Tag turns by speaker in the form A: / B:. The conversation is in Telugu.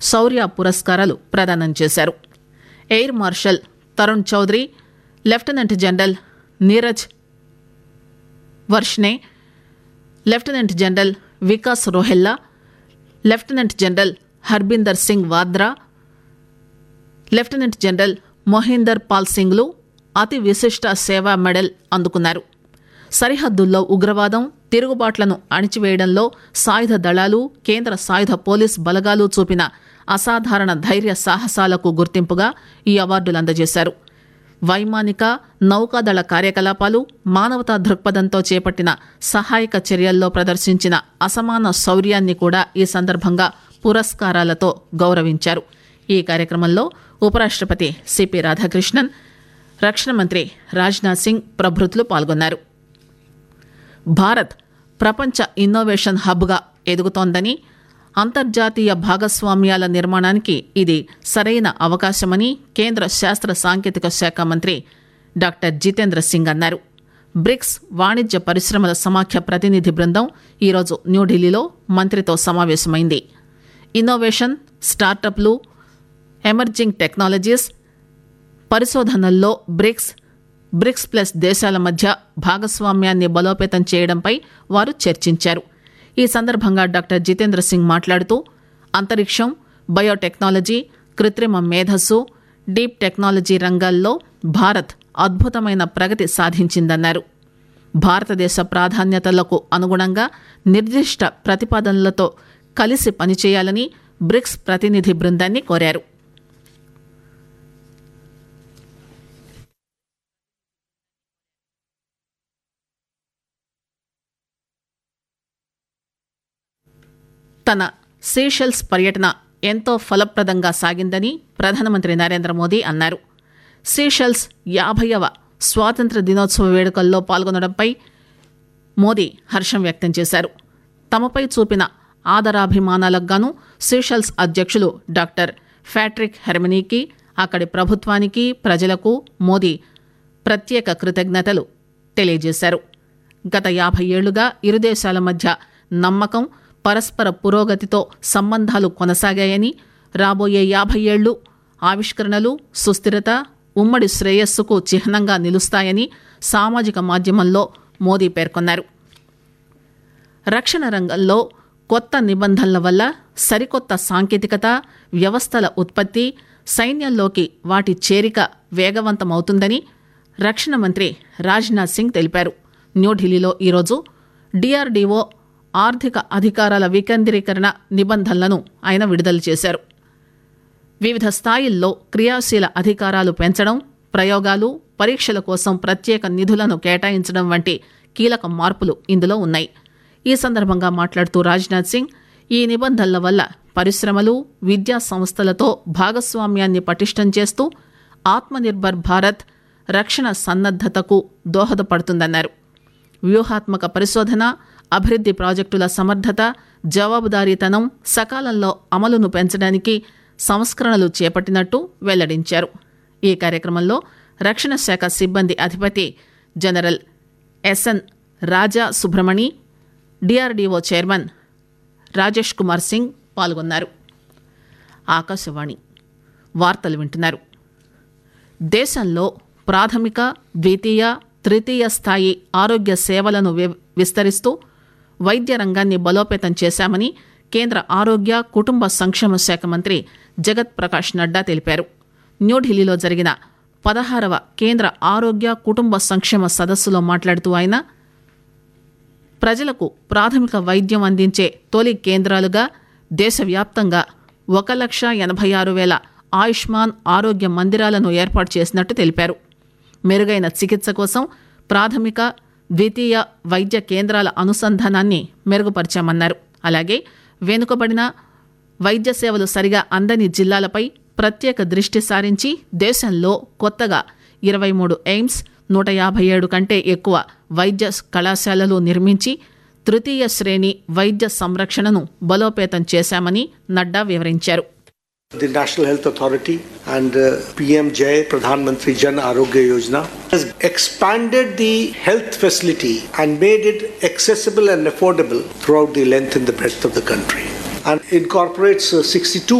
A: శౌర్య పురస్కారాలు ప్రదానం చేశారు air marshal Tarun Chaudhary lieutenant general Neeraj Varshney lieutenant general Vikas Rohella lieutenant general Harbinder Singh Wadhra lieutenant general Mohinder Pal సింగ్లు అతి విశిష్ట సేవా మెడల్ అందుకున్నారు సరిహద్దుల్లో ఉగ్రవాదం తిరుగుబాట్లను అణిచివేయడంలో సాయుధ దళాలు కేంద్ర సాయుధ పోలీస్ బలగాలు చూపిన అసాధారణ ధైర్య సాహసాలకు గుర్తింపుగా ఈ అవార్డులు అందజేశారు వైమానిక నౌకాదళ కార్యకలాపాలు మానవతా దృక్పథంతో చేపట్టిన సహాయక చర్యల్లో ప్రదర్శించిన అసమాన శౌర్యాన్ని కూడా ఈ సందర్భంగా పురస్కారాలతో గౌరవించారు ఈ కార్యక్రమంలో ఉపరాష్ట్రపతి సిపి రాధాకృష్ణన్ రక్షణ మంత్రి రాజ్నాథ్ సింగ్ ప్రభృతులు పాల్గొన్నారు భారత్ ప్రపంచ ఇన్నోవేషన్ హబ్గా ఎదుగుతోందని అంతర్జాతీయ భాగస్వామ్యాల నిర్మాణానికి ఇది సరైన అవకాశమని కేంద్ర శాస్త్ర సాంకేతిక శాఖ మంత్రి డాక్టర్ జితేంద్ర సింగ్ అన్నారు బ్రిక్స్ వాణిజ్య పరిశ్రమల సమాఖ్య ప్రతినిధి బృందం ఈరోజు న్యూఢిల్లీలో మంత్రితో సమావేశమైంది ఇన్నోవేషన్ స్టార్టప్లు ఎమర్జింగ్ టెక్నాలజీస్ పరిశోధనల్లో బ్రిక్స్ బ్రిక్స్ ప్లస్ దేశాల మధ్య భాగస్వామ్యాన్ని బలోపేతం చేయడంపై వారు చర్చించారు ఈ సందర్భంగా డాక్టర్ జితేంద్ర సింగ్ మాట్లాడుతూ అంతరిక్షం బయోటెక్నాలజీ కృత్రిమ మేధస్సు డీప్ టెక్నాలజీ రంగాల్లో భారత్ అద్భుతమైన ప్రగతి సాధించిందన్నారు భారతదేశ ప్రాధాన్యతలకు అనుగుణంగా నిర్దిష్ట ప్రతిపాదనలతో కలిసి పనిచేయాలని బ్రిక్స్ ప్రతినిధి బృందాన్ని కోరారు తన సీషెల్స్ పర్యటన ఎంతో ఫలప్రదంగా సాగిందని ప్రధానమంత్రి నరేంద్ర మోదీ అన్నారు సీషెల్స్ యాభైవ స్వాతంత్ర దినోత్సవ వేడుకల్లో పాల్గొనడంపై మోదీ హర్షం వ్యక్తం చేశారు తమపై చూపిన ఆదరాభిమానాలకు గాను సీషెల్స్ అధ్యక్షులు డాక్టర్ ఫ్యాట్రిక్ హెర్మనీకి అక్కడి ప్రభుత్వానికి ప్రజలకు మోదీ ప్రత్యేక కృతజ్ఞతలు తెలియజేశారు గత యాభై ఏళ్లుగా ఇరు దేశాల మధ్య నమ్మకం పరస్పర పురోగతితో సంబంధాలు కొనసాగాయని రాబోయే యాభై ఏళ్లు ఆవిష్కరణలు సుస్థిరత ఉమ్మడి శ్రేయస్సుకు చిహ్నంగా నిలుస్తాయని సామాజిక మాధ్యమంలో మోదీ పేర్కొన్నారు రక్షణ రంగంలో కొత్త నిబంధనల వల్ల సరికొత్త సాంకేతికత వ్యవస్థల ఉత్పత్తి సైన్యంలోకి వాటి చేరిక వేగవంతమవుతుందని రక్షణ మంత్రి రాజ్నాథ్ సింగ్ తెలిపారు న్యూఢిల్లీలో ఈరోజు డిఆర్డీఓ ఆర్థిక అధికారాల వికేంద్రీకరణ నిబంధనలను ఆయన విడుదల చేశారు వివిధ స్థాయిల్లో క్రియాశీల అధికారాలు పెంచడం ప్రయోగాలు పరీక్షల కోసం ప్రత్యేక నిధులను కేటాయించడం వంటి కీలక మార్పులు ఇందులో ఉన్నాయి ఈ సందర్భంగా మాట్లాడుతూ రాజ్నాథ్ సింగ్ ఈ నిబంధనల వల్ల పరిశ్రమలు విద్యా సంస్థలతో భాగస్వామ్యాన్ని పటిష్టం చేస్తూ ఆత్మనిర్భర్ భారత్ రక్షణ సన్నద్దతకు దోహదపడుతుందన్నారు వ్యూహాత్మక పరిశోధన అభివృద్ది ప్రాజెక్టుల సమర్థత జవాబుదారీతనం సకాలంలో అమలును పెంచడానికి సంస్కరణలు చేపట్టినట్టు వెల్లడించారు ఈ కార్యక్రమంలో రక్షణ శాఖ సిబ్బంది అధిపతి general SN Raja Subramani DRDO chairman Rajesh Kumar Singh పాల్గొన్నారు ఆకాశవాణి వార్తలు వింటున్నారు దేశంలో ప్రాథమిక ద్వితీయ తృతీయ స్థాయి ఆరోగ్య సేవలను వి- విస్తరిస్తూ వైద్య రంగాన్ని బలోపేతం చేశామని కేంద్ర ఆరోగ్య కుటుంబ సంక్షేమ శాఖ మంత్రి జగత్ ప్రకాష్ నడ్డా తెలిపారు న్యూఢిల్లీలో జరిగిన పదహారవ కేంద్ర ఆరోగ్య కుటుంబ సంక్షేమ సదస్సులో మాట్లాడుతూ ఆయన ప్రజలకు ప్రాథమిక వైద్యం అందించే తొలి కేంద్రాలుగా దేశవ్యాప్తంగా ఒక లక్ష ఎనభై ఆరు వేల ఆయుష్మాన్ ఆరోగ్య మందిరాలను ఏర్పాటు చేసినట్టు తెలిపారు మెరుగైన చికిత్స కోసం ప్రాథమిక ద్వితీయ వైద్య కేంద్రాల అనుసంధానాన్ని మెరుగుపరిచామన్నారు అలాగే వెనుకబడిన వైద్య సేవలు సరిగా అందని జిల్లాలపై ప్రత్యేక దృష్టి సారించి దేశంలో కొత్తగా ఇరవై మూడు ఎయిమ్స్ నూట యాభై ఏడు కంటే ఎక్కువ వైద్య కళాశాలలు నిర్మించి తృతీయ శ్రేణి వైద్య సంరక్షణను బలోపేతం చేశామని నడ్డా వివరించారు
B: The National Health Authority and uh, PM Jai Pradhan Mantri Jan Arogya Yojana has expanded the health facility and made it accessible and affordable throughout the length and the breadth of the country and incorporates uh, 62